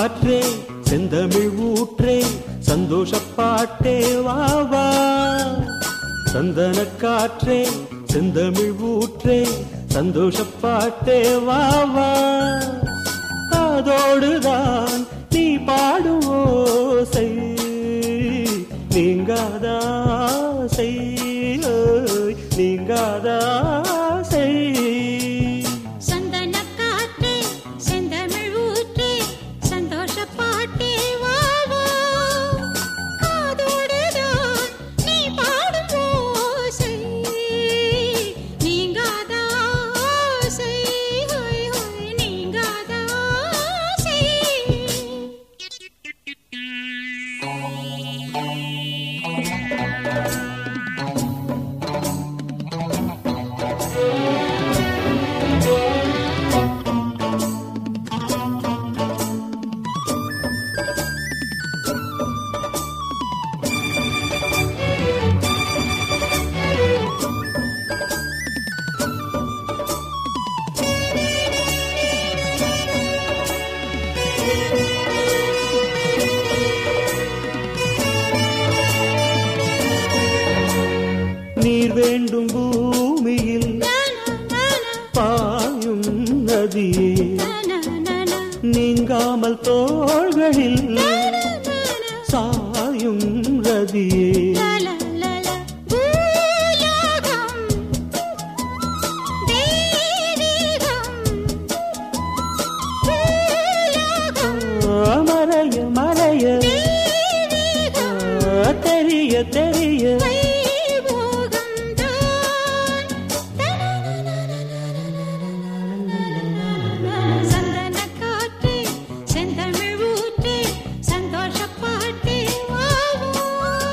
காற்றே செந்தமிழ் ஊற்றே சந்தோஷ பாட்டே வா வா சந்தன காற்றே செந்தமிழ் ஊற்றே சந்தோஷ பாட்டே வா வா அதோடுதான் நீ பாடும் ஓசை நீங்காதாசை ஓய், நீங்காதாசை சந்தன காற்றே செந்தமிழ் ஊற்றே சந்தோஷ பாட்டே வா வா காதோடுதான் நீ பாடும் ஓசை நீங்காத ஆசை ஹோய் ஹோய் நீங்காத ஆசை நீர் வேண்டும் பூமியில் நானா நானா பாயும் நதியே நானா நானா நீங்காமல் தோள்களில் நானா சாயும் ரதியே லல லல பூலோகம் தெய்வீகம் பூலோகம் மறைய மறைய தெய்வீகம் தெரிய தெரிய வைபோகம் தான் சந்தன காற்றே செந்தமிழ் ஊற்றே சந்தோஷ பாட்டே வாவோ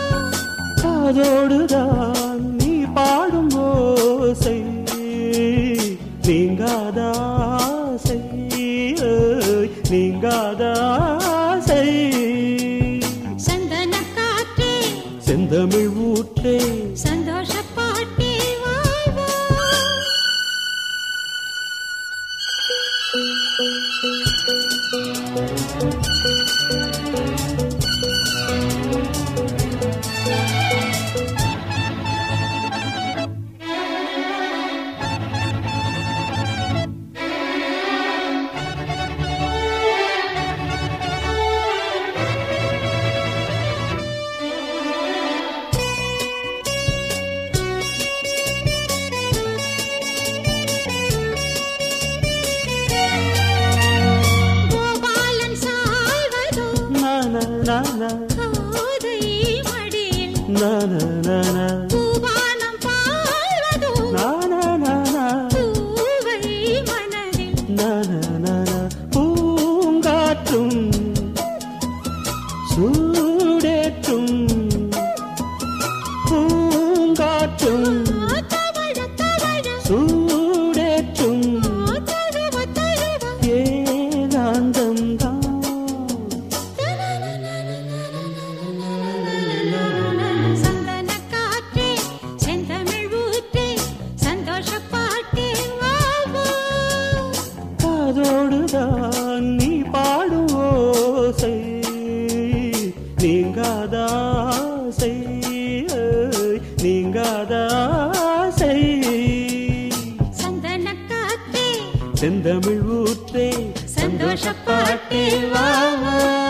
அதோடுதான் நீ பாடும் ஓசை நீங்காதாசை ஓய், நீங்காதாசை சந்தன காற்றே செந்தமிழ் ஊற்றே சந்தோஷ பாட்டே வாவோ கோபாலன் சாய்வதோ நான நான கோதை மடியில் நான நான பூவானம் பாழ்வதோ நான நான பூவை மனதில் நான நான பூங்காற்றும் சூடேற்றும் பூங்காற்றும் தவழ தவழ சூடேற்றும் தழுவ தழுவ ஏகாந்தம் சந்தன காற்றே செந்தமிழ் ஊற்றே சந்தோஷ பாட்டே வாவோ காதோடுதான் நீ பாடும் ஓசை நீங்காதாசை ஓய், நீங்காதாசை சந்தன காற்றே செந்தமிழ் ஊற்றே சந்தோஷ பாட்டே வா வா